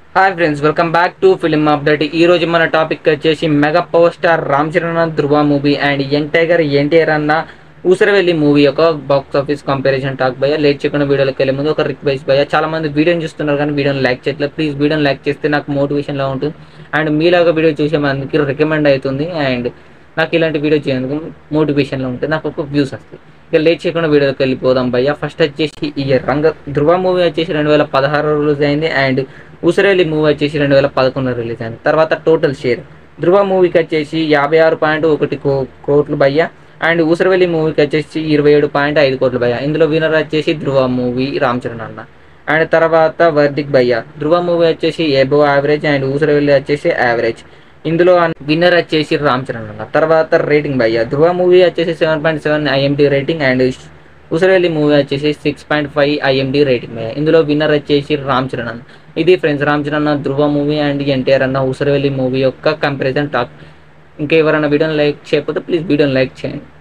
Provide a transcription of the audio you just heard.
hi friends welcome back to film update ఈ రోజు మన టాపిక్ వచ్చేసి mega power star Ram Charan అన్న Dhruva movie and young tiger NTR అన్న ఊసరవెల్లి మూవీ యొక్క బాక్స్ ఆఫీస్ కంపారిజన్ టాక్ భయ లేట్ చేయకుండా వీడియోలోకి వెళ్ళే ముందు ఒక రిక్వెస్ట్ భయ చాలా మంది వీడియోని చూస్తున్నారు కానీ వీడియోని లైక్ చేయట్లేదు ప్లీజ్ వీడియోని లైక్ చేస్తే నాకు మోటివేషన్లా ఉంటుంది అండ్ మీలాగా వీడియో చూసే మందికి రికమెండ్ అవుతుంది అండ్ నాకు ఇలాంటి వీడియో చేసేందుకు మోటివేషన్లో ఉంటుంది నాకు ఒక వ్యూస్ వస్తాయి ఇక లేట్ చేయకుండా వీడియోకి వెళ్ళిపోదాం భయ్య ఫస్ట్ వచ్చేసి ఈ రంగ ధృవ మూవీ వచ్చేసి రెండు వేల పదహారు రిలీజ్ అయింది అండ్ ఉసిరేలి మూవీ వచ్చేసి రెండు వేల పదకొండు రిలీజ్ అయింది తర్వాత టోటల్ షేర్ ధృవ మూవీకి వచ్చేసి యాభై ఆరు పాయింట్ ఒకటి కో కోట్లు భయ్య అండ్ ఊసరవెల్లి మూవీకి వచ్చేసి ఇరవై ఏడు పాయింట్ ఐదు కోట్లు భయ్య ఇందులో వినర్ వచ్చేసి ధృవ మూవీ రామ్ చరణ్ అన్న అండ్ తర్వాత వర్దిక్ భయ్య ధృవ మూవీ వచ్చేసి ఎబో యావరేజ్ అండ్ ఊసరవెల్లి వచ్చేసి యావరేజ్ ఇందులో విన్నర్ వచ్చేసి రామ్ చరణ్ అన్న తర్వాత రేటింగ్ భయ్య ధృవ మూవీ వచ్చేసి seven point seven IMDb rating and Oosaravelli movie వచ్చేసి six point five IMDb rating భయ్య ఇందులో విన్నర్ వచ్చేసి రామ్ చరణ్ అన్న ఇది ఫ్రెండ్స్ రామ్ చరణ్ అన్న ధృవ మూవీ అండ్ ఎన్టీఆర్ అన్న ఉసరవెల్లి మూవీ యొక్క కంపారిజన్ టాక్ ఇంకా ఎవరైనా వీడియోని లైక్ చేయకపోతే ప్లీజ్ వీడియోని లైక్ చేయండి